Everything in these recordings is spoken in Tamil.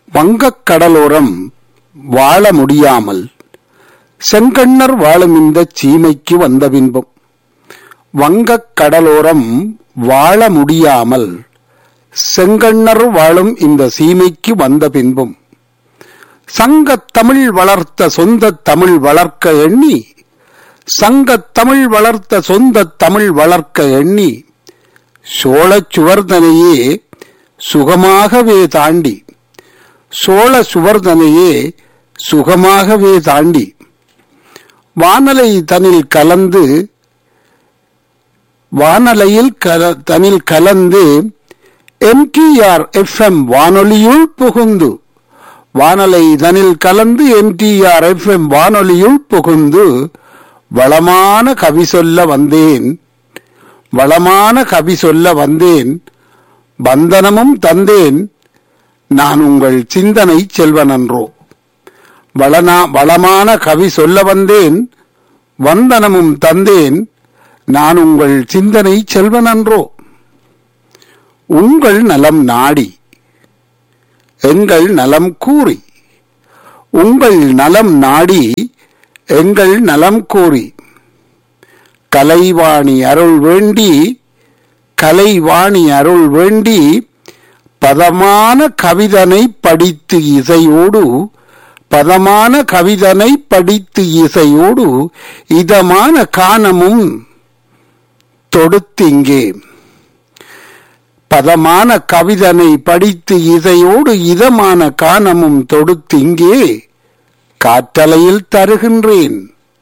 வங்கக் கடலோரம் வாழ முடியாமல் செங்கண்ணர் வாழும் இந்த சீமைக்கு வந்த பின்பம் வங்கக் கடலோரம் வாழ முடியாமல் செங்கண்ணர் வாழும் இந்த சீமைக்கு வந்த பின்பும் சங்கத் தமிழ் வளர்த்த சொந்த தமிழ் வளர்க்க எண்ணி சங்கத் தமிழ் வளர்த்த சொந்த தமிழ் வளர்க்க எண்ணி சோழச் சுவர்தனையே சுகமாகவே தாண்டி சோழ சுவர்தனையே சுகமாகவே தாண்டி வானலை தனில் கலந்து வானலையில் கல தனில் கலந்து எம்டிஆர் எஃப்எம் வானொலியுள் புகுந்து வானலை தனில் கலந்து எம்டிஆர் எஃப்எம் வானொலியுள் புகுந்து வளமான கவி சொல்ல வந்தேன் வளமான கவி சொல்ல வந்தேன் பந்தனமும் தந்தேன் நான் உங்கள் சிந்தனை செல்வனன்றோ வளனா வளமான கவி சொல்ல வந்தேன் வந்தனமும் தந்தேன் நான் உங்கள் சிந்தனை செல்வனன்றோ உங்கள் நலம் நாடி எங்கள் நலம் கூறி உங்கள் நலம் நாடி எங்கள் நலம் கூறி கலைவாணி அருள் வேண்டி கலைவாணி அருள் வேண்டி பதமான கவிதனை படித்து இசையோடு பதமான கவிதனை படித்து இசையோடு இதமான காணமும் தொடுத்திங்கே பதமான கவிதனை படித்து இசையோடு இதமான காணமும் தொடுத்திங்கே காற்றலையில் தருகின்றேன்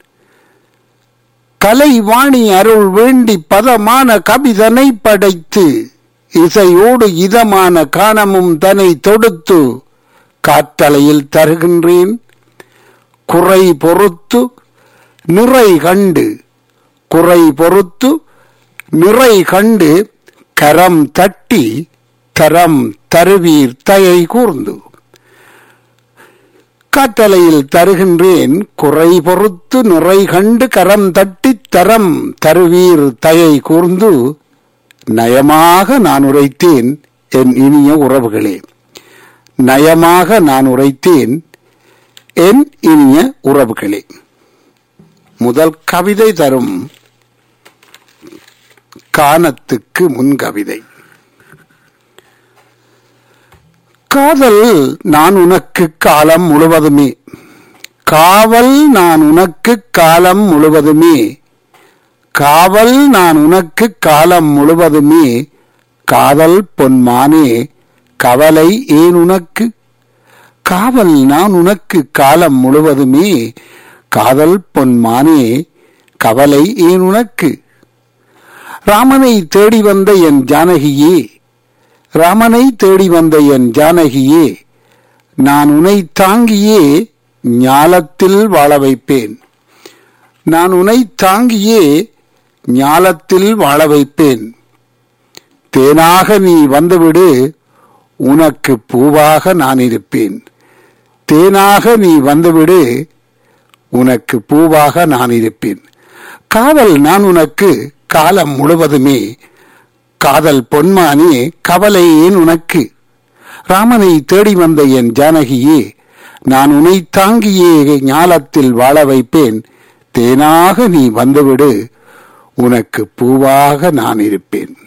கலைவாணி அருள் வேண்டி பதமான கவிதனை படைத்து இசையோடு இதமான காணமும் தனை தொடுத்து காற்றலையில் தருகின்றேன் குறை பொறுத்து நிறை கண்டு குறை பொறுத்து நிறை கண்டு கரம் தட்டி தரம் தருவீர் தயை கூர்ந்து காற்றலையில் தருகின்றேன் குறை பொறுத்து நிறை கண்டு கரம் தட்டி தரம் தருவீர் தயை கூர்ந்து நயமாக நான் உரைத்தேன் என் இனிய உறவுகளே நயமாக நான் உரைத்தேன் என் இனிய உறவுகளே முதல் கவிதை தரும் கானத்துக்கு முன் கவிதை காதல் நான் உனக்கு காலம் முழுவதுமே காவல் நான் உனக்கு காலம் முழுவதுமே காவல் நான் உனக்கு காலம் முழுவதுமே காதல் பொன்மானே கவலை ஏன் உனக்கு காவல் நான் உனக்கு காலம் முழுவதுமே காதல் பொன்மானே கவலை ஏன் உனக்கு ராமனை தேடி வந்த என் ஜானகியே ராமனை தேடி வந்த என் ஜானகியே நான் உனை தாங்கியே ஞாலத்தில் வாழ வைப்பேன் நான் உனை தாங்கியே ஞாலத்தில் வாழ வைப்பேன் தேனாக நீ வந்துவிடு உனக்கு பூவாக நான் இருப்பேன் தேனாக நீ வந்துவிடு உனக்கு பூவாக நான் இருப்பேன் காவல் நான் உனக்கு காலம் முழுவதுமே காதல் பொன்மானே கவலை ஏன் உனக்கு ராமனை தேடி வந்த என் ஜானகியே நான் உனை தாங்கியே ஞாலத்தில் வாழ வைப்பேன் தேனாக நீ வந்துவிடு உனக்கு பூவாக நான் இருப்பேன்